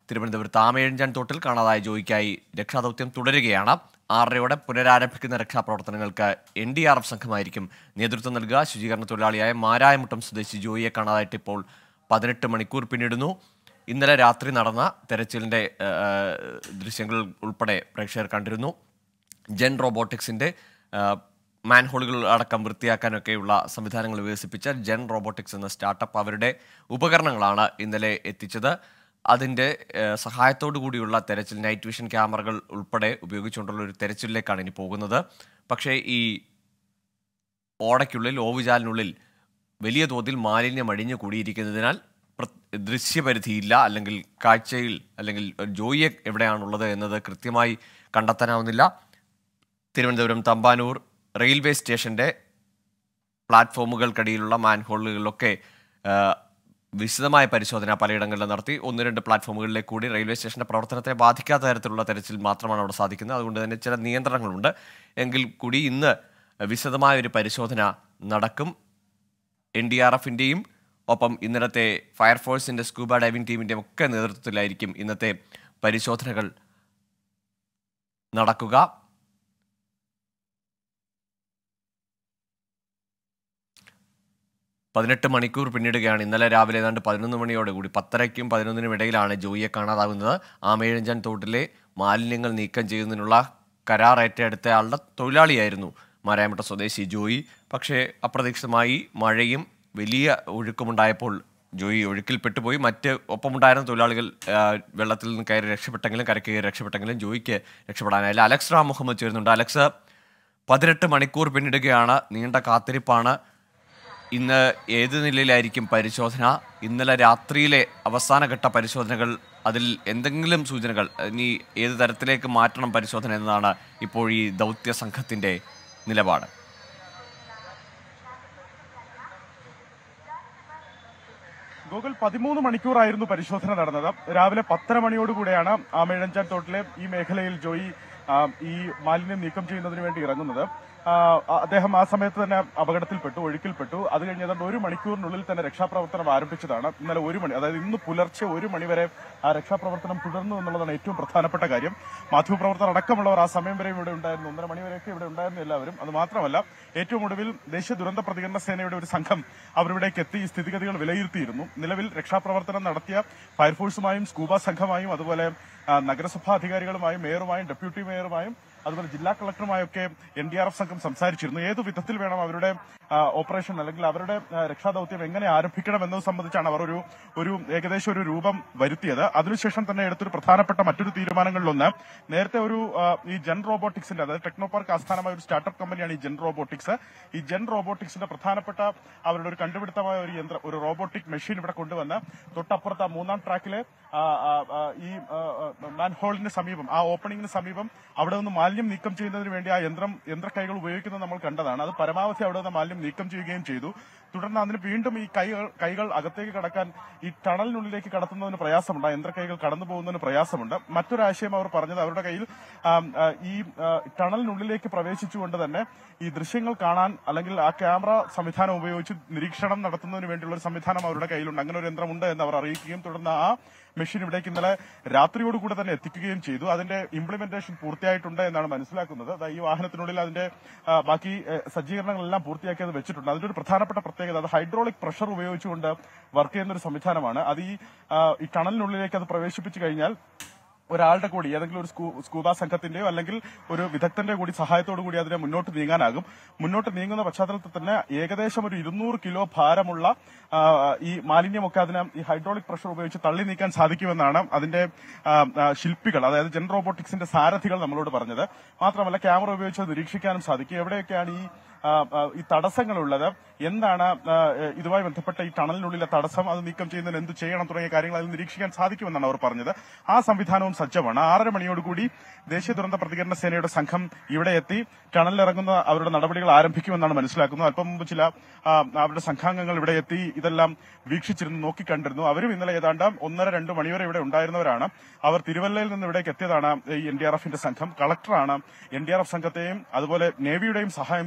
തിരുവനന്തപുരത്ത് ആമേഴഞ്ചാൻ തോട്ടിൽ കാണാതായ ജോയിക്കായി രക്ഷാദൗത്യം തുടരുകയാണ് ആറരയോടെ പുനരാരംഭിക്കുന്ന രക്ഷാപ്രവർത്തനങ്ങൾക്ക് എൻ ഡി ആർ എഫ് സംഘമായിരിക്കും നേതൃത്വം നൽകുക ശുചീകരണ തൊഴിലാളിയായ മാരായമുട്ടം സ്വദേശി ജോയിയെ കാണാതായിട്ട് ഇപ്പോൾ പതിനെട്ട് മണിക്കൂർ പിന്നിടുന്നു ഇന്നലെ രാത്രി നടന്ന തെരച്ചിലിന്റെ ആ, ദൃശ്യങ്ങൾ ഉൾപ്പെടെ പ്രേക്ഷകർ കണ്ടിരുന്നു ജെൻ റോബോട്ടിക്സിന്റെ ആ, മാൻഹോളുകൾ അടക്കം വൃത്തിയാക്കാനൊക്കെയുള്ള സംവിധാനങ്ങൾ വികസിപ്പിച്ച ജെൻ റോബോട്ടിക്സ് എന്ന സ്റ്റാർട്ടപ്പ് അവരുടെ ഉപകരണങ്ങളാണ് ഇന്നലെ എത്തിച്ചത് അതിൻ്റെ ഏഹ്, സഹായത്തോടു കൂടിയുള്ള തെരച്ചിൽ നൈറ്റ് വിഷൻ ക്യാമറകൾ ഉൾപ്പെടെ ഉപയോഗിച്ചുകൊണ്ടുള്ള ഒരു തെരച്ചിലിലേക്കാണ് ഇനി പോകുന്നത് പക്ഷേ ഈ ഓടയ്ക്കുള്ളിൽ ഓവുചാലിനുള്ളിൽ വലിയ തോതിൽ മാലിന്യം അടിഞ്ഞു കൂടിയിരിക്കുന്നതിനാൽ പ്ര- ദൃശ്യപരിധിയില്ല അല്ലെങ്കിൽ കാഴ്ചയിൽ അല്ലെങ്കിൽ ജോയിയെ എവിടെയാണുള്ളത് എന്നത് കൃത്യമായി കണ്ടെത്താനാവുന്നില്ല തിരുവനന്തപുരം തമ്പാനൂർ റെയിൽവേ സ്റ്റേഷന്റെ പ്ലാറ്റ്ഫോമുകൾക്കടിയിലുള്ള മാൻഹോളുകളിലൊക്കെ ആ, വിശദമായ പരിശോധന പലയിടങ്ങളിലും നടത്തി ഒന്ന് രണ്ട് പ്ലാറ്റ്ഫോമുകളിലേക്ക് കൂടി റെയിൽവേ സ്റ്റേഷന്റെ പ്രവർത്തനത്തെ ബാധിക്കാത്ത തരത്തിലുള്ള തെരച്ചിൽ മാത്രമാണ് അവിടെ സാധിക്കുന്നത് അതുകൊണ്ട് തന്നെ ചില നിയന്ത്രണങ്ങളുണ്ട് എങ്കിൽ കൂടി ഇന്ന് വിശദമായ ഒരു പരിശോധന നടക്കും എൻ ഡി ആർ എഫിൻ്റെയും ഒപ്പം ഇന്നലത്തെ ഫയർഫോഴ്സിൻ്റെ സ്കൂബ ഡൈവിംഗ് ടീമിൻ്റെയും ഒക്കെ നേതൃത്വത്തിലായിരിക്കും ഇന്നത്തെ പരിശോധനകൾ നടക്കുക പതിനെട്ട് മണിക്കൂർ പിന്നിടുകയാണ് ഇന്നലെ രാവിലെ ഏതാണ്ട് പതിനൊന്ന് മണിയോടെ കൂടി പത്തരയ്ക്കും പതിനൊന്നിനും ഇടയിലാണ് ജോയിയെ കാണാതാകുന്നത് ആമേഴഞ്ചാൻ തോട്ടിലെ മാലിന്യങ്ങൾ നീക്കം ചെയ്യുന്നതിനുള്ള കരാർ ഏറ്റെടുത്ത ആളുടെ തൊഴിലാളിയായിരുന്നു മാരായമുട്ട സ്വദേശി ജോയി പക്ഷേ അപ്രതീക്ഷിതമായി മഴയും വലിയ ഒഴുക്കുമുണ്ടായപ്പോൾ ജോയി ഒഴുക്കിൽ പെട്ടുപോയി മറ്റ് ഒപ്പമുണ്ടായിരുന്ന തൊഴിലാളികൾ ആ, വെള്ളത്തിൽ നിന്ന് കയറി രക്ഷപ്പെട്ടെങ്കിലും കരയ്ക്ക് കയറി രക്ഷപ്പെട്ടെങ്കിലും ജോയിക്ക് രക്ഷപ്പെടാനായില്ല അലക്സ് റാം മുഹമ്മദ് ചേരുന്നുണ്ട് അലക്സ് പതിനെട്ട് മണിക്കൂർ പിന്നിടുകയാണ് നീണ്ട കാത്തിരിപ്പാണ് ഇന്ന് ഏത് നിലയിലായിരിക്കും പരിശോധന ഇന്നലെ രാത്രിയിലെ അവസാനഘട്ട പരിശോധനകൾ അതിൽ എന്തെങ്കിലും സൂചനകൾ ഇനി ഏത് തരത്തിലേക്ക് മാറ്റണം പരിശോധന എന്നതാണ് ഇപ്പോൾ ഈ ദൗത്യ സംഘത്തിന്റെ നിലപാട് ഗൂഗിൾ പതിമൂന്ന് മണിക്കൂറായിരുന്നു പരിശോധന നടന്നത് രാവിലെ പത്തര മണിയോടുകൂടെയാണ് ആമേഴഞ്ചാൻ തോട്ടിലെ ഈ മേഖലയിൽ ജോയി ആ, ഈ മാലിന്യം നീക്കം ചെയ്യുന്നതിന് വേണ്ടി ഇറങ്ങുന്നത് ആ, അദ്ദേഹം ആ സമയത്ത് തന്നെ അപകടത്തിൽപ്പെട്ടു ഒഴുക്കിൽപ്പെട്ടു അത് കഴിഞ്ഞ് ഏതാണ്ട് ഒരു മണിക്കൂറിനുള്ളിൽ തന്നെ രക്ഷാപ്രവർത്തനം ആരംഭിച്ചതാണ് ഇന്നലെ ഒരു മണി അതായത് ഇന്ന് പുലർച്ചെ ഒരു മണി വരെ ആ രക്ഷാപ്രവർത്തനം തുടർന്നു എന്നുള്ളതാണ് ഏറ്റവും പ്രധാനപ്പെട്ട കാര്യം മാധ്യമപ്രവർത്തകർ അടക്കമുള്ളവർ ആ സമയം വരെ ഇവിടെ ഉണ്ടായിരുന്നു ഒന്നര മണി വരെയൊക്കെ ഇവിടെ ഉണ്ടായിരുന്നു എല്ലാവരും അത് മാത്രമല്ല ഏറ്റവും ഒടുവിൽ ദേശീയ ദുരന്ത പ്രതികരണ സേനയുടെ ഒരു സംഘം അവരിവിടേക്ക് എത്തി ഈ സ്ഥിതിഗതികൾ വിലയിരുത്തിയിരുന്നു നിലവിൽ രക്ഷാപ്രവർത്തനം നടത്തിയ ഫയർഫോഴ്സുമായും സ്കൂബ സംഘമായും അതുപോലെ ആ, നഗരസഭാ അധികാരികളുമായും മേയറുമായും ഡെപ്യൂട്ടി മേയറുമായും അതുപോലെ ജില്ലാ കളക്ടറുമായൊക്കെ എൻ ഡി ആർ എഫ് സംഘം സംസാരിച്ചിരുന്നു ഏതു വിധത്തിൽ വേണം അവരുടെ ആ, ഓപ്പറേഷൻ അല്ലെങ്കിൽ അവരുടെ ആ, രക്ഷാദൌത്യം എങ്ങനെ ആരംഭിക്കണം എന്നത് സംബന്ധിച്ചാണ് അവർ ഒരു ഒരു ഏകദേശം ഒരു രൂപം വരുത്തിയത് അതിനുശേഷം തന്നെ എടുത്തൊരു പ്രധാനപ്പെട്ട മറ്റൊരു തീരുമാനങ്ങളിലൊന്ന് നേരത്തെ ഒരു ആ, ഈ ജെൻ റോബോട്ടിക്സിന്റെ അതായത് ടെക്നോ പാർക്ക് ആസ്ഥാനമായ ഒരു സ്റ്റാർട്ടപ്പ് കമ്പനിയാണ് ഈ ജെൻ റോബോട്ടിക്സ് ഈ ജെൻ റോബോട്ടിക്സിന്റെ പ്രധാനപ്പെട്ട അവരുടെ ഒരു കണ്ടുപിടുത്തമായ ഒരു യന്ത്രം ഒരു റോബോട്ടിക് മെഷീൻ ഇവിടെ കൊണ്ടുവന്ന് തൊട്ടപ്പുറത്ത് ആ മൂന്നാം ട്രാക്കിലെ ആ, ആ, ആ, ഈ മാൻഹോളിന് സമീപം ആ ഓപ്പണിംഗിന് സമീപം അവിടെ നിന്ന് മാലിന്യം നീക്കം ചെയ്യുന്നതിന് വേണ്ടി ആ യന്ത്രം യന്ത്രക്കൈകൾ ഉപയോഗിക്കുന്നത് നമ്മൾ കണ്ടതാണ് അത് പരമാവധി അവിടെ നിന്ന് മാലിന്യം നീക്കം ചെയ്യുകയും ചെയ്തു തുടർന്ന് അതിന് വീണ്ടും ഈ കൈകൾ കൈകൾ അകത്തേക്ക് കടക്കാൻ ഈ ടണലിനുള്ളിലേക്ക് കടത്തുന്നതിന് പ്രയാസമുണ്ട് ആ യന്ത്രക്കൈകൾ കടന്നു പോകുന്നതിന് പ്രയാസമുണ്ട് മറ്റൊരാശയം അവർ പറഞ്ഞത് അവരുടെ കയ്യിൽ ആം, ആ, ഈ ആ, ടണലിനുള്ളിലേക്ക് പ്രവേശിച്ചുകൊണ്ട് തന്നെ ഈ ദൃശ്യങ്ങൾ കാണാൻ അല്ലെങ്കിൽ ആ ക്യാമറ സംവിധാനം ഉപയോഗിച്ച് നിരീക്ഷണം നടത്തുന്നതിന് വേണ്ടിയുള്ള ഒരു സംവിധാനം അവരുടെ കയ്യിലുണ്ട് അങ്ങനെ ഒരു യന്ത്രമുണ്ട് എന്ന് അവർ അറിയിക്കുകയും തുടർന്ന് ആ മെഷീൻ ഇവിടേക്ക് ഇന്നലെ രാത്രിയോടുകൂടെ തന്നെ എത്തിക്കുകയും ചെയ്തു അതിന്റെ ഇംപ്ലിമെന്റേഷൻ പൂർത്തിയായിട്ടുണ്ട് എന്നാണ് മനസ്സിലാക്കുന്നത് ദാ ഈ വാഹനത്തിനുള്ളിൽ അതിന്റെ ആ, ബാക്കി ഏ, സജ്ജീകരണങ്ങളെല്ലാം പൂർത്തിയാക്കി അത് വെച്ചിട്ടുണ്ട് അതിന്റെ ഒരു പ്രധാനപ്പെട്ട പ്രത്യേകത അത് ഹൈഡ്രോളിക് പ്രഷർ ഉപയോഗിച്ചുകൊണ്ട് വർക്ക് ചെയ്യുന്ന ഒരു സംവിധാനമാണ് അത് ഈ ആ, ഈ ടണലിനുള്ളിലേക്ക് അത് പ്രവേശിപ്പിച്ചു കഴിഞ്ഞാൽ ഒരാളുടെ കൂടി ഏതെങ്കിലും ഒരു സ്കൂ- സ്കൂബ സംഘത്തിന്റെയോ അല്ലെങ്കിൽ ഒരു വിദഗ്ധന്റെ കൂടി സഹായത്തോടു കൂടി അതിനെ മുന്നോട്ട് നീങ്ങാനാകും മുന്നോട്ട് നീങ്ങുന്ന പശ്ചാത്തലത്തിൽ തന്നെ ഏകദേശം ഒരു ഇരുന്നൂറ് കിലോ ഭാരമുള്ള ആ, ഈ മാലിന്യമൊക്കെ അതിന് ഈ ഹൈഡ്രോളിക് പ്രഷർ ഉപയോഗിച്ച് തള്ളി നീക്കാൻ സാധിക്കുമെന്നാണ് അതിന്റെ ആ, ആ, ശില്പികൾ അതായത് ജെൻ റോബോട്ടിക്സിന്റെ സാരഥികൾ നമ്മളോട് പറഞ്ഞത് മാത്രമല്ല ക്യാമറ ഉപയോഗിച്ച് അത് നിരീക്ഷിക്കാനും സാധിക്കും എവിടെയൊക്കെയാണ് ഈ ആ, ആ, ഈ തടസ്സങ്ങളുള്ളത് എന്താണ് ആ, ഇതുമായി ബന്ധപ്പെട്ട ഈ ടണലിനുള്ളിലെ തടസ്സം അത് നീക്കം ചെയ്യുന്നതിന് എന്ത് ചെയ്യണം തുടങ്ങിയ കാര്യങ്ങൾ അതിൽ നിരീക്ഷിക്കാൻ സാധിക്കുമെന്നാണ് അവർ പറഞ്ഞത് ആ സംവിധാനവും സജ്ജമാണ് ആറര മണിയോടുകൂടി ദേശീയ ദുരന്ത പ്രതികരണ സേനയുടെ സംഘം ഇവിടെ എത്തി ടണലിലിറങ്ങുന്ന അവരുടെ നടപടികൾ ആരംഭിക്കുമെന്നാണ് മനസ്സിലാക്കുന്നത് അല്പം മുമ്പ് ചില ആ, അവരുടെ സംഘാംഗങ്ങൾ ഇവിടെ എത്തി ഇതെല്ലാം വീക്ഷിച്ചിരുന്നു നോക്കിക്കണ്ടിരുന്നു അവരും ഇന്നലെ ഏതാണ്ട് ഒന്നര രണ്ട് മണിവരെ ഇവിടെ ഉണ്ടായിരുന്നവരാണ് അവർ തിരുവല്ലയിൽ നിന്ന് ഇവിടേക്ക് എത്തിയതാണ് ഈ എൻ ഡി ആർ എഫിന്റെ സംഘം കളക്ടറാണ് എൻ ഡി ആർ എഫ് സംഘത്തെയും അതുപോലെ നേവിയുടെയും സഹായം തേടിയത്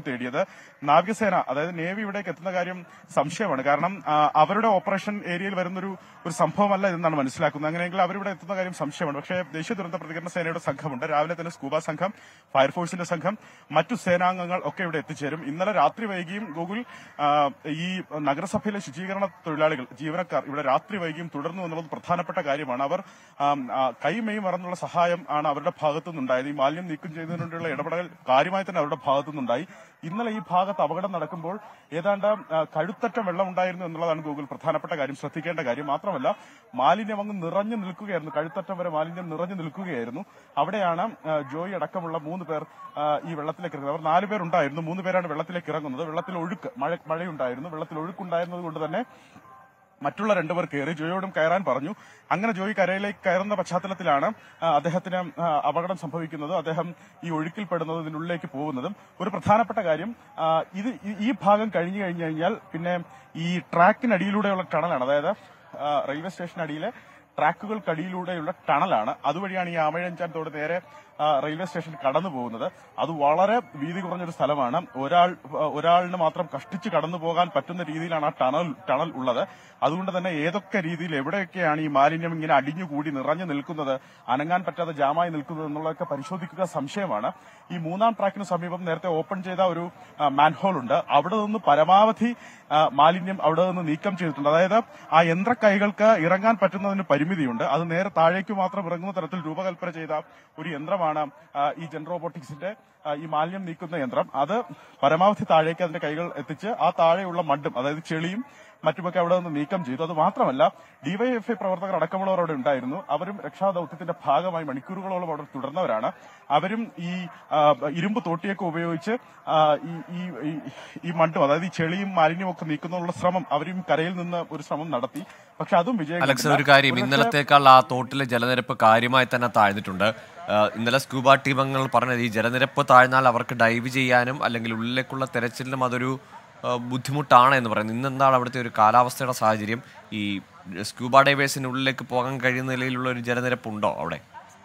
നാവികസേന അതായത് നേവി ഇവിടേക്ക് എത്തുന്ന കാര്യം സംശയമാണ് കാരണം ആ, അവരുടെ ഓപ്പറേഷൻ ഏരിയയിൽ വരുന്നൊരു ഒരു സംഭവമല്ല ഇതെന്നാണ് മനസ്സിലാക്കുന്നത് അങ്ങനെയെങ്കിൽ അവരിവിടെ എത്തുന്ന കാര്യം സംശയമാണ് പക്ഷേ ദേശീയ ദുരന്ത പ്രതികരണ സേനയുടെ സംഘമുണ്ട് രാവിലെ തന്നെ സ്കൂബ സംഘം ഫയർഫോഴ്സിന്റെ സംഘം മറ്റു സേനാംഗങ്ങൾ ഒക്കെ ഇവിടെ എത്തിച്ചേരും ഇന്നലെ രാത്രി വൈകിയും ഗൂഗിൾ ആ, ഈ നഗരസഭയിലെ ശുചീകരണ തൊഴിലാളികൾ ജീവനക്കാർ ഇവിടെ രാത്രി വൈകിയും തുടർന്നു എന്നുള്ളത് പ്രധാനപ്പെട്ട കാര്യമാണ് അവർ ആം, ആ, കൈമെയ് മറന്നുള്ള സഹായം ആണ് അവരുടെ ഭാഗത്തു നിന്നുണ്ടായത് ഈ മാലിന്യം നീക്കം ചെയ്യുന്നതിനുള്ള ഇടപെടൽ കാര്യമായി തന്നെ അവരുടെ ഭാഗത്തു നിന്നുണ്ടായി ഇന്നലെ ഈ ഭാഗത്ത് അപകടം നടക്കുമ്പോൾ ഏതാണ്ട് ആ, കഴുത്തറ്റം വെള്ളം ഉണ്ടായിരുന്നു എന്നുള്ളതാണ് ഗൂഗിൾ പ്രധാനപ്പെട്ട കാര്യം ശ്രദ്ധിക്കേണ്ട കാര്യം മാത്രമല്ല മാലിന്യം അങ്ങ് നിറഞ്ഞു നിൽക്കുകയായിരുന്നു കഴുത്തറ്റം വരെ മാലിന്യം നിറഞ്ഞു നിൽക്കുകയായിരുന്നു അവിടെയാണ് ആ, ജോയി അടക്കമുള്ള മൂന്ന് പേർ ആ, ഈ വെള്ളത്തിലേക്ക് ഇറങ്ങുന്നത് അവർ നാല് പേരുണ്ടായിരുന്നു മൂന്ന് പേരാണ് വെള്ളത്തിലേക്ക് ഇറങ്ങുന്നത് വെള്ളത്തിൽ ഒഴുക്ക് മഴ മഴയുണ്ടായിരുന്നു വെള്ളത്തിൽ ഒഴുക്കുണ്ടായിരുന്നത് കൊണ്ട് തന്നെ മറ്റുള്ള രണ്ടുപേർ കയറി ജോയോടും കയറാൻ പറഞ്ഞു അങ്ങനെ ജോയി കരയിലേക്ക് കയറുന്ന പശ്ചാത്തലത്തിലാണ് ആ, അദ്ദേഹത്തിന് ആ, അപകടം സംഭവിക്കുന്നത് അദ്ദേഹം ഈ ഒഴുക്കിൽപ്പെടുന്നതും ഇതിനുള്ളിലേക്ക് പോകുന്നതും ഒരു പ്രധാനപ്പെട്ട കാര്യം ആ, ഇത് ഈ- ഈ ഭാഗം കഴിഞ്ഞു കഴിഞ്ഞു കഴിഞ്ഞാൽ പിന്നെ ഈ ട്രാക്കിനടിയിലൂടെയുള്ള ടണലാണ് അതായത് ആ, റെയിൽവേ സ്റ്റേഷനടിയിലെ ട്രാക്കുകൾക്കടിയിലൂടെയുള്ള ടണലാണ് അതുവഴിയാണ് ഈ ആമഴഞ്ചാൻ തോട് നേരെ ആ, റെയിൽവേ സ്റ്റേഷൻ കടന്നു പോകുന്നത് അത് വളരെ വീതി കുറഞ്ഞൊരു സ്ഥലമാണ് ഒരാൾ ഒരാളിന് മാത്രം കഷ്ടിച്ച് കടന്നു പോകാൻ പറ്റുന്ന രീതിയിലാണ് ആ ടണൽ ടണൽ ഉള്ളത് അതുകൊണ്ട് തന്നെ ഏതൊക്കെ രീതിയിൽ എവിടെയൊക്കെയാണ് ഈ മാലിന്യം ഇങ്ങനെ അടിഞ്ഞുകൂടി നിറഞ്ഞു നിൽക്കുന്നത് അനങ്ങാൻ പറ്റാതെ ജാമായി നിൽക്കുന്നത് എന്നുള്ളതൊക്കെ പരിശോധിക്കുക സംശയമാണ് ഈ മൂന്നാം ട്രാക്കിന് സമീപം നേരത്തെ ഓപ്പൺ ചെയ്ത ഒരു മാൻഹോൾ ഉണ്ട് അവിടെ നിന്ന് പരമാവധി ആ, മാലിന്യം അവിടെ നിന്ന് നീക്കം ചെയ്തിട്ടുണ്ട് അതായത് ആ യന്ത്രക്കൈകൾക്ക് ഇറങ്ങാൻ പറ്റുന്നതിന് പരിമിതിയുണ്ട് അത് നേരെ താഴേക്ക് മാത്രം ഇറങ്ങുന്ന തരത്തിൽ രൂപകൽപ്പന ചെയ്ത ഒരു യന്ത്രമാണ് ആ, ഈ ജെൻ റോബോട്ടിക്സിന്റെ ആ, ഈ മാലിന്യം നീക്കുന്ന യന്ത്രം അത് പരമാവധി താഴേക്ക് അതിന്റെ കൈകൾ എത്തിച്ച് ആ താഴെയുള്ള മഡും അതായത് ചെളിയും മറ്റുമൊക്കെ അവിടെ നിന്ന് നീക്കം ചെയ്തു അത് മാത്രമല്ല ഡിവൈഎഫ്ഐ പ്രവർത്തകർ അടക്കമുള്ളവർ അവിടെ ഉണ്ടായിരുന്നു അവരും രക്ഷാദൌത്യത്തിന്റെ ഭാഗമായി മണിക്കൂറുകളോളം അവിടെ തുടർന്നവരാണ് അവരും ഈ ആ, ഇരുമ്പ് തോട്ടിയൊക്കെ ഉപയോഗിച്ച് ആ, ഈ ഈ- ഈ- ഈ മണ്ണും അതായത് ഈ ചെളിയും മാലിന്യവും ഒക്കെ നീക്കുന്നതിനുള്ള ശ്രമം അവരും കരയിൽ നിന്ന് ഒരു ശ്രമം നടത്തി പക്ഷെ അതും വിജയം അലക്സ് കണ്ടില്ല. ഒരു കാര്യം ഒരുപക്ഷെ- ഇന്നലത്തേക്കാൾ ആ തോട്ടിലെ ജലനിരപ്പ് കാര്യമായി തന്നെ താഴ്ന്നിട്ടുണ്ട് ആ, ഇന്നലെ സ്കൂബ ടീമംഗങ്ങൾ പറഞ്ഞത് ഈ ജലനിരപ്പ് താഴ്ന്നാൽ അവർക്ക് ഡൈവ് ചെയ്യാനും അല്ലെങ്കിൽ ഉള്ളിലേക്കുള്ള തെരച്ചിലിനും അതൊരു ആ, ബുദ്ധിമുട്ടാണ് എന്ന് പറയുന്നത് ഇന്ന് എന്താണ് അവിടുത്തെ ഒരു കാലാവസ്ഥയുടെ സാഹചര്യം ഈ സ്കൂബ ഡൈവേഴ്സിന് ഉള്ളിലേക്ക് പോകാൻ കഴിയുന്ന നിലയിലുള്ള ഒരു ജലനിരപ്പ് ഉണ്ടോ അവിടെ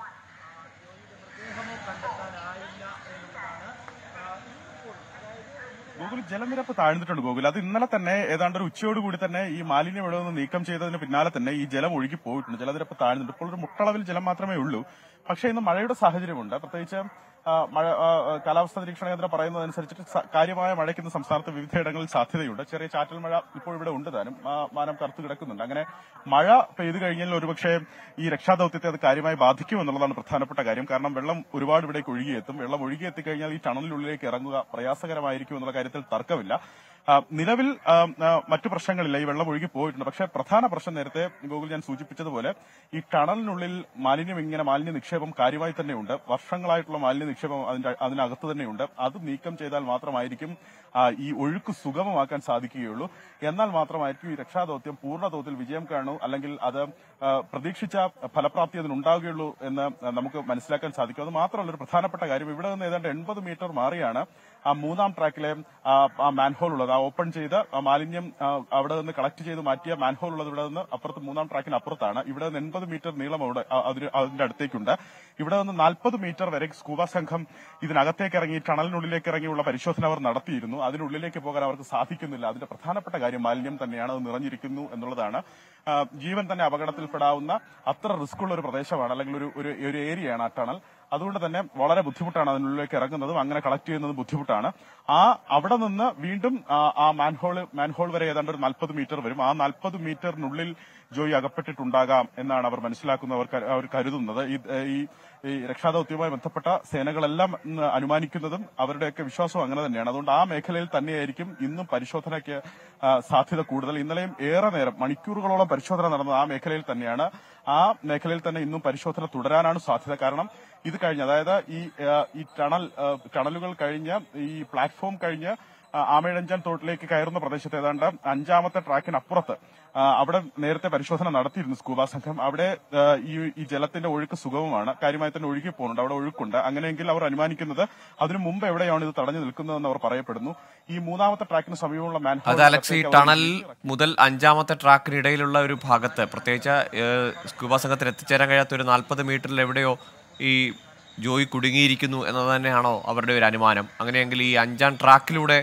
ഗൂഗിൾ ജലനിരപ്പ് താഴ്ന്നിട്ടുണ്ട് ഗൂഗിൾ അത് ഇന്നലെ തന്നെ ഏതാണ്ട് ഒരു ഉച്ചയോടുകൂടി തന്നെ ഈ മാലിന്യം ഇവിടെ നിന്ന് നീക്കം ചെയ്തതിന് പിന്നാലെ തന്നെ ഈ ജലം ഒഴുകി പോയിട്ടുണ്ട് ജലനിരപ്പ് താഴ്ന്നിട്ടുണ്ട് ഇപ്പോൾ ഒരു മുട്ടളവിൽ ജലം മാത്രമേ ഉള്ളൂ പക്ഷേ ഇന്ന് മഴയുടെ സാഹചര്യമുണ്ട് പ്രത്യേകിച്ച് ആ, മഴ ആ, ആ, കാലാവസ്ഥാ നിരീക്ഷണ കേന്ദ്രം പറയുന്നതനുസരിച്ചിട്ട് സ- കാര്യമായ മഴയ്ക്ക് ഇന്ന് സംസ്ഥാനത്ത് വിവിധയിടങ്ങളിൽ സാധ്യതയുണ്ട് ചെറിയ ചാറ്റൽ മഴ ഇപ്പോൾ ഇവിടെ ഉണ്ട് താനും ആ, മാനം കറുത്തു കിടക്കുന്നുണ്ട് അങ്ങനെ മഴ പെയ്തു കഴിഞ്ഞാൽ ഒരുപക്ഷെ ഈ രക്ഷാദൌത്യത്തെ അത് കാര്യമായി ബാധിക്കും എന്നുള്ളതാണ് പ്രധാനപ്പെട്ട കാര്യം കാരണം വെള്ളം ഒരുപാട് ഇവിടേക്ക് ഒഴുകിയെത്തും വെള്ളം ഒഴുകിയെത്തിക്കഴിഞ്ഞാൽ ഈ ടണലിനുള്ളിലേക്ക് ഇറങ്ങുക പ്രയാസകരമായിരിക്കും എന്നുള്ള കാര്യത്തിൽ തർക്കമില്ല ആ, നിലവിൽ ആ, ആ, മറ്റു പ്രശ്നങ്ങളില്ല ഈ വെള്ളം ഒഴുകി പോയിട്ടുണ്ട് പക്ഷേ പ്രധാന പ്രശ്നം നേരത്തെ ഗൂഗിൾ ഞാൻ സൂചിപ്പിച്ചതുപോലെ ഈ ടണലിനുള്ളിൽ മാലിന്യം ഇങ്ങനെ മാലിന്യ നിക്ഷേപം കാര്യമായി തന്നെയുണ്ട് വർഷങ്ങളായിട്ടുള്ള മാലിന്യ നിക്ഷേപം അതിന്റെ അതിനകത്ത് തന്നെയുണ്ട് അത് നീക്കം ചെയ്താൽ മാത്രമായിരിക്കും ആ, ഈ ഒഴുക്ക് സുഗമമാക്കാൻ സാധിക്കുകയുള്ളൂ എന്നാൽ മാത്രമായിരിക്കും ഈ രക്ഷാദൌത്യം പൂർണ്ണ തോതിൽ വിജയം കാണൂ അല്ലെങ്കിൽ അത് ആ, പ്രതീക്ഷിച്ച ഫലപ്രാപ്തി അതിനുണ്ടാവുകയുള്ളൂ എന്ന് നമുക്ക് മനസ്സിലാക്കാൻ സാധിക്കും അത് മാത്രമല്ല ഒരു പ്രധാനപ്പെട്ട കാര്യം ഇവിടെ നിന്ന് ഏതാണ്ട് എൺപത് മീറ്റർ മാറിയാണ് ആ മൂന്നാം ട്രാക്കിലെ ആ, ആ മാൻഹോൾ ഉള്ളത് ആ ഓപ്പൺ ചെയ്ത് ആ മാലിന്യം ആ, അവിടെ നിന്ന് കളക്ട് ചെയ്ത് മാറ്റിയ മാൻഹോൾ ഉള്ളത് ഇവിടെ നിന്ന് അപ്പുറത്ത് മൂന്നാം ട്രാക്കിന് അപ്പുറത്താണ് ഇവിടെ നിന്ന് എൺപത് മീറ്റർ നീളം അവിടെ ആ, അതിന് അതിന്റെ അടുത്തേക്കുണ്ട് ഇവിടെ നിന്ന് നാൽപ്പത് മീറ്റർ വരെ സ്കൂബ സംഘം ഇതിനകത്തേക്ക് ഇറങ്ങി ടണലിനുള്ളിലേക്ക് ഇറങ്ങിയുള്ള പരിശോധന അവർ നടത്തിയിരുന്നു അതിനുള്ളിലേക്ക് പോകാൻ അവർക്ക് സാധിക്കുന്നില്ല അതിന്റെ പ്രധാനപ്പെട്ട കാര്യം മാലിന്യം തന്നെയാണ് അത് നിറഞ്ഞിരിക്കുന്നു എന്നുള്ളതാണ് ആ, ജീവൻ തന്നെ അപകടത്തിൽപ്പെടാവുന്ന അത്ര റിസ്ക് ഉള്ള ഒരു പ്രദേശമാണ് അല്ലെങ്കിൽ ഒരു ഒരു ഒരു ഏരിയയാണ് ആ ടണൽ അതുകൊണ്ട് തന്നെ വളരെ ബുദ്ധിമുട്ടാണ് അതിനുള്ളിലേക്ക് ഇറങ്ങുന്നതും അങ്ങനെ കളക്ട് ചെയ്യുന്നതും ബുദ്ധിമുട്ടാണ് ആ അവിടെ നിന്ന് വീണ്ടും ആ, ആ മാൻഹോൾ മാൻഹോൾ വരെ ഏതാണ്ട് ഒരു നാൽപ്പത് മീറ്റർ വരും ആ നാൽപ്പത് മീറ്ററിനുള്ളിൽ ജോയി അകപ്പെട്ടിട്ടുണ്ടാകാം എന്നാണ് അവർ മനസ്സിലാക്കുന്നവർ കരു- അവർ കരുതുന്നത് ഈ ഈ ഈ രക്ഷാദൌത്യവുമായി ബന്ധപ്പെട്ട സേനകളെല്ലാം ഉം, അനുമാനിക്കുന്നതും അവരുടെയൊക്കെ വിശ്വാസവും അങ്ങനെ തന്നെയാണ് അതുകൊണ്ട് ആ മേഖലയിൽ തന്നെയായിരിക്കും ഇന്നും പരിശോധനയ്ക്ക് ആ, സാധ്യത കൂടുതൽ ഇന്നലെയും ഏറെ നേരം മണിക്കൂറുകളോളം പരിശോധന നടന്നത് ആ മേഖലയിൽ തന്നെയാണ് ആ മേഖലയിൽ തന്നെ ഇന്നും പരിശോധന തുടരാനാണ് സാധ്യത കാരണം ഇത് കഴിഞ്ഞ് അതായത് ഈ ആ, ഈ ടണൽ ആ, ടണലുകൾ കഴിഞ്ഞ് ഈ പ്ലാറ്റ്ഫോം കഴിഞ്ഞ് ആ, ആമേഴഞ്ചാൻ തോട്ടിലേക്ക് കയറുന്ന പ്രദേശത്ത് ഏതാണ്ട് അഞ്ചാമത്തെ ട്രാക്കിനപ്പുറത്ത് ആ, അവിടെ നേരത്തെ പരിശോധന നടത്തിയിരുന്നു സ്കൂബ സംഘം അവിടെ ആ, ഈ ഈ ജലത്തിന്റെ ഒഴുക്ക് സുഗമമാണ് കാര്യമായി തന്നെ ഒഴുകി പോകുന്നുണ്ട് അവിടെ ഒഴുക്കുണ്ട് അങ്ങനെയെങ്കിൽ അവർ അനുമാനിക്കുന്നത് അതിനു മുമ്പ് എവിടെയാണ് ഇത് തടഞ്ഞു നിൽക്കുന്നതെന്ന് അവർ പറയപ്പെടുന്നു ഈ മൂന്നാമത്തെ ട്രാക്കിന് സമീപമുള്ള മാൻഹോൾ അത് അലക്സ് ഈ ടണൽ മുതൽ അഞ്ചാമത്തെ ട്രാക്കിനിടയിലുള്ള ഒരു ഭാഗത്ത് പ്രത്യേകിച്ച് ഏഹ്, സ്കൂബ സംഘത്തിന് എത്തിച്ചേരാൻ കഴിയാത്ത ഒരു നാൽപ്പത് മീറ്ററിൽ എവിടെയോ ഈ ജോയി കുടുങ്ങിയിരിക്കുന്നു എന്നത് തന്നെയാണോ അവരുടെ ഒരു അനുമാനം അങ്ങനെയെങ്കിൽ ഈ അഞ്ചാം ട്രാക്കിലൂടെ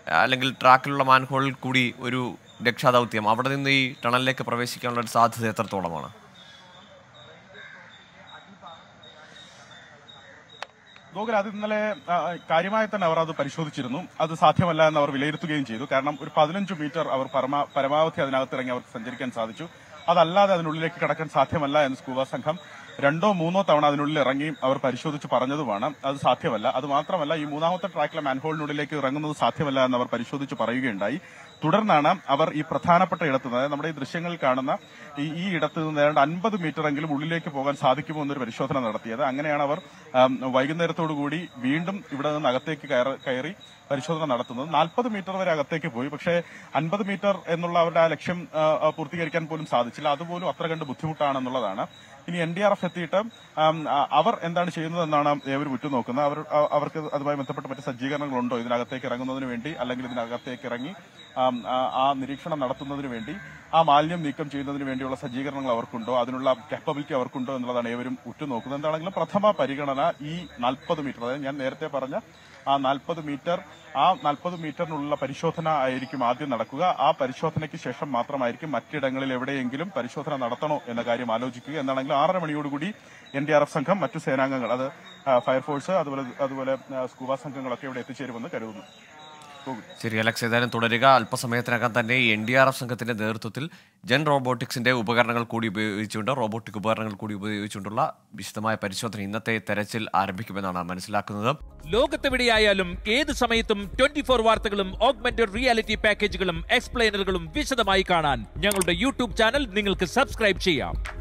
അല്ലെങ്കിൽ ട്രാക്കിലുള്ള മാൻഹോളിൽ കൂടി ഒരു രക്ഷാദൗത്യം അവിടെ നിന്ന് ഈ ടണലിലേക്ക് പ്രവേശിക്കാനുള്ള ഒരു സാധ്യത എത്രത്തോളമാണ് ഗോകുൽ അത് ഇന്നലെ ആ, കാര്യമായി തന്നെ അവർ അത് പരിശോധിച്ചിരുന്നു അത് സാധ്യമല്ല എന്ന് അവർ വിലയിരുത്തുകയും ചെയ്തു കാരണം ഒരു പതിനഞ്ച് മീറ്റർ അവർ പരമാ- പരമാവധി അതിനകത്ത് ഇറങ്ങി അവർക്ക് സഞ്ചരിക്കാൻ സാധിച്ചു അതല്ലാതെ അതിനുള്ളിലേക്ക് കടക്കാൻ സാധ്യമല്ല എന്ന് സ്കൂബ സംഘം രണ്ടോ മൂന്നോ തവണ അതിനുള്ളിൽ ഇറങ്ങി അവർ പരിശോധിച്ച് പറഞ്ഞതുമാണ് അത് സാധ്യമല്ല അത് മാത്രമല്ല ഈ മൂന്നാമത്തെ ട്രാക്കിലെ മാൻഹോളിനുള്ളിലേക്ക് ഇറങ്ങുന്നത് സാധ്യമല്ല എന്ന് അവർ പരിശോധിച്ച് പറയുകയുണ്ടായി തുടർന്നാണ് അവർ ഈ പ്രധാനപ്പെട്ട ഇടത്ത് നിന്ന് അതായത് നമ്മുടെ ഈ ദൃശ്യങ്ങളിൽ കാണുന്ന ഈ ഈ ഇടത്ത് നിന്ന് ഏതാണ്ട് അൻപത് മീറ്റർ എങ്കിലും ഉള്ളിലേക്ക് പോകാൻ സാധിക്കുമോ എന്നൊരു പരിശോധന നടത്തിയത് അങ്ങനെയാണ് അവർ ആം, വൈകുന്നേരത്തോടു കൂടി വീണ്ടും ഇവിടെ നിന്ന് അകത്തേക്ക് കയറ- കയറി പരിശോധന നടത്തുന്നത് നാൽപ്പത് മീറ്റർ വരെ അകത്തേക്ക് പോയി പക്ഷേ അൻപത് മീറ്റർ എന്നുള്ള അവരുടെ ആ ലക്ഷ്യം ആ, ആ, പൂർത്തീകരിക്കാൻ പോലും സാധിച്ചില്ല അതുപോലും അത്ര കണ്ട് ബുദ്ധിമുട്ടാണെന്നുള്ളതാണ് ഇനി എൻ ഡി ആർ എഫ് എത്തിയിട്ട് ആം, ആ, അവർ എന്താണ് ചെയ്യുന്നതെന്നാണ് ഏവരും ഉറ്റുനോക്കുന്നത് അവർ ആ- അവർക്ക് അതുമായി ബന്ധപ്പെട്ട് മറ്റ് സജ്ജീകരണങ്ങളുണ്ടോ ഇതിനകത്തേക്ക് ഇറങ്ങുന്നതിന് വേണ്ടി അല്ലെങ്കിൽ ഇതിനകത്തേക്ക് ഇറങ്ങി ആം, ആ- ആ നിരീക്ഷണം നടത്തുന്നതിന് വേണ്ടി ആ മാലിന്യം നീക്കം ചെയ്യുന്നതിന് വേണ്ടിയുള്ള സജ്ജീകരണങ്ങൾ അവർക്കുണ്ടോ അതിനുള്ള കാപ്പബിലിറ്റി അവർക്കുണ്ടോ എന്നുള്ളതാണ് ഏവരും ഉറ്റുനോക്കുന്നത് എന്താണെങ്കിലും പ്രഥമ പരിഗണന ഈ നാൽപ്പത് മീറ്റർ അതായത് ഞാൻ നേരത്തെ പറഞ്ഞ ആ നാൽപ്പത് മീറ്റർ ആ നാൽപ്പത് മീറ്ററിനുള്ള പരിശോധന ആയിരിക്കും ആദ്യം നടക്കുക ആ പരിശോധനയ്ക്ക് ശേഷം മാത്രമായിരിക്കും മറ്റിടങ്ങളിൽ എവിടെയെങ്കിലും പരിശോധന നടത്തണോ എന്ന കാര്യം ആലോചിക്കുക എന്നാണെങ്കിൽ ആറര മണിയോടുകൂടി എൻ ഡി ആർ എഫ് സംഘം മറ്റു സേനാംഗങ്ങൾ അത് ആ, ഫയർഫോഴ്സ് അതുപോലെ അതുപോലെ ആ, സ്കൂബ സംഘങ്ങളൊക്കെ ഇവിടെ എത്തിച്ചേരുമെന്ന് കരുതുന്നു ഗോകുൽ. ശരി അലക്സ് ഏതായാലും തുടരുക അല്പസമയത്തിനകം തന്നെ എൻ ഡി ആർ എഫ് സംഘത്തിന്റെ നേതൃത്വത്തിൽ ജെൻ റോബോട്ടിക്സിന്റെ ഉപകരണങ്ങൾ കൂടി ഉപയോഗിച്ചുകൊണ്ട് റോബോട്ടിക് ഉപകരണങ്ങൾ കൂടി ഉപയോഗിച്ചുകൊണ്ടുള്ള വിശദമായ പരിശോധന ഇന്നത്തെ തെരച്ചിൽ ആരംഭിക്കുമെന്നാണ് മനസ്സിലാക്കുന്നത് ലോകത്തെവിടെയായാലും ഏത് സമയത്തും ട്വന്റി ഫോർ വാർത്തകളും ഓഗ്മെന്റഡ് റിയാലിറ്റി പാക്കേജുകളും എക്സ്പ്ലെയിനറുകളും വിശദമായി കാണാൻ ഞങ്ങളുടെ യൂട്യൂബ് ചാനൽ നിങ്ങൾക്ക് സബ്സ്ക്രൈബ് ചെയ്യാം